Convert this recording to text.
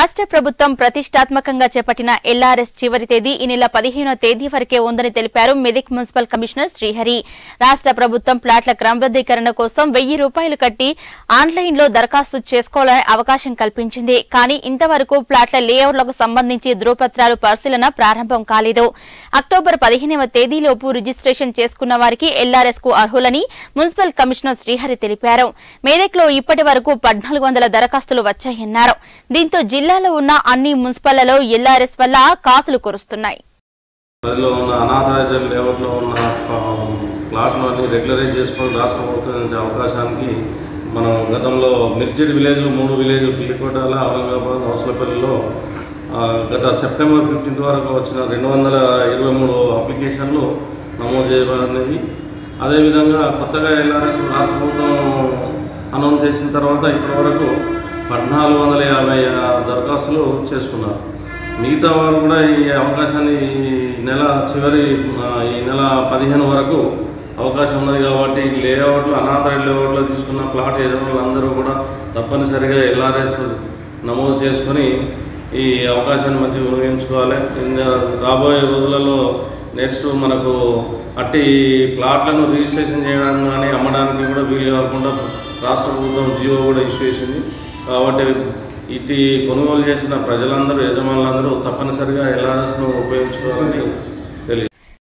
రాష్ట్ర ప్రభుత్వం ప్రతిష్టాత్మకంగా చేపట్టిన ఎల్ఆర్ఎస్ చివరి తేదీ ఈ నెల పదిహేనో తేదీ వరకే ఉందని తెలిపారు మెదక్ మున్సిపల్ కమిషనర్ శ్రీహరి రాష్ట్ర ప్రభుత్వం ప్లాట్ల క్రమబద్దీకరణ కోసం వెయ్యి రూపాయలు కట్టి ఆన్లైన్లో దరఖాస్తు చేసుకోవాలని అవకాశం కల్పించింది కానీ ఇంతవరకు ప్లాట్ల లేఅవుట్లకు సంబంధించి ధృవపత్రాలు పరిశీలన ప్రారంభం కాలేదు అక్టోబర్ పదిహేనవ తేదీలోపు రిజిస్ట్రేషన్ చేసుకున్న వారికి ఎల్ఆర్ఎస్ కు అర్హులని మున్సిపల్ కమిషనర్ శ్రీహరి తెలిపారు మేదక్లో ఇప్పటి వరకు పద్నాలుగు వందల దరఖాస్తులు వచ్చాయన్నారు దీంతో జిల్లాలో ఉన్న అన్ని మున్సిపల్లలో ఎల్ఆర్ఎస్ వల్ల కాసులు కురుస్తున్నాయి పరిధిలో ఉన్న అనాథరైజర్ లేఅవుట్లో ఉన్న ప- ప్లాట్లని రెగ్యులరైజ్ చేసుకొని రాష్ట్ర ప్రభుత్వం నుంచి అవకాశానికి మనం గతంలో మిర్చిడ్ విలేజ్లో మూడు విలేజ్ పిల్లికోటాల ఔరంగాబాద్ హౌస్లపల్లిలో ఆ, గత సెప్టెంబర్ ఫిఫ్టీన్త్ వరకు వచ్చిన రెండు వందల ఇరవై మూడు అప్లికేషన్లు నమోదు చేయబడినవి అదేవిధంగా కొత్తగా ఎల్ఆర్ఎస్ రాష్ట్ర ప్రభుత్వం అనౌన్స్ చేసిన తర్వాత ఇప్పటివరకు పద్నాలుగు వందల యాభై ఆ, దరఖాస్తులు చేసుకున్నారు మిగతా వారు కూడా ఈ అవకాశాన్ని ఈ నెల చివరి ఆ, ఈ నెల పదిహేను వరకు అవకాశం ఉన్నది కాబట్టి ఈ లేఅవుట్లు అనాథ లేఅవుట్లో తీసుకున్న ప్లాట్ యజమానులు అందరూ కూడా తప్పనిసరిగా ఎల్ఆర్ఎస్ నమోదు చేసుకొని ఈ అవకాశాన్ని మంచిగా వినియోగించుకోవాలి ఇంకా రాబోయే రోజులలో నెక్స్ట్ మనకు అట్టి ప్లాట్లను రిజిస్ట్రేషన్ చేయడానికి కానీ అమ్మడానికి కూడా వీలు కాకుండా రాష్ట్ర ప్రభుత్వం జియో కూడా ఇష్యూ చేసింది కాబట్టి ఇటు కొనుగోలు చేసిన ప్రజలందరూ యజమానులందరూ తప్పనిసరిగా ఎల్ఆర్ఎస్ను ఉపయోగించుకోవాలని